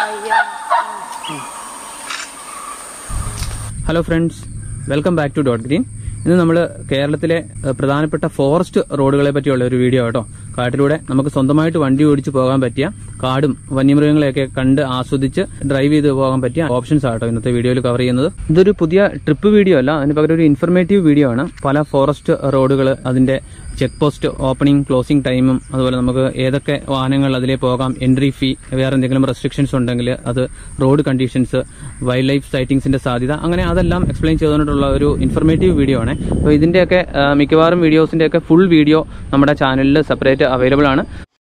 അയ്യോ hello friends welcome back to dot green ഇന്ന് നമ്മൾ കേരളത്തിലെ ഏഹ്, പ്രധാനപ്പെട്ട ഫോറസ്റ്റ് റോഡുകളെ പറ്റിയുള്ള ഒരു വീഡിയോ കേട്ടോ കാട്ടിലൂടെ നമുക്ക് സ്വന്തമായിട്ട് വണ്ടി ഓടിച്ച് പോകാൻ പറ്റിയ കാടും വന്യമൃഗങ്ങളെയൊക്കെ കണ്ട് ആസ്വദിച്ച് ഡ്രൈവ് ചെയ്ത് പോകാൻ പറ്റിയ ഓപ്ഷൻസ് ആട്ടോ ഇന്നത്തെ വീഡിയോയിൽ കവർ ചെയ്യുന്നത് ഇതൊരു പുതിയ ട്രിപ്പ് വീഡിയോ അല്ല അതിന് പകരം ഒരു ഇൻഫർമേറ്റീവ് വീഡിയോ ആണ് പല ഫോറസ്റ്റ് റോഡുകൾ അതിന്റെ ചെക്ക് പോസ്റ്റ് ഓപ്പണിംഗ് ക്ലോസിംഗ് ടൈമും അതുപോലെ നമുക്ക് ഏതൊക്കെ വാഹനങ്ങൾ അതിലേ പോകാം എൻട്രി ഫീ വേറെ എന്തെങ്കിലും റെസ്ട്രിക്ഷൻസ് ഉണ്ടെങ്കിൽ അത് റോഡ് കണ്ടീഷൻസ് വൈൽഡ് ലൈഫ് സൈറ്റിംഗ്സിന്റെ സാധ്യത അങ്ങനെ അതെല്ലാം എക്സ്പ്ലെയിൻ ചെയ്തുകൊണ്ടുള്ള ഒരു ഇൻഫർമേറ്റീവ് വീഡിയോ ആണ് അപ്പോൾ ഇതിന്റെയൊക്കെ ആ, മിക്കവാറും വീഡിയോസിന്റെ ഒക്കെ ഫുൾ വീഡിയോ നമ്മുടെ ചാനലിൽ സെപ്പറേറ്റ് അവൈലബിൾ ആണ്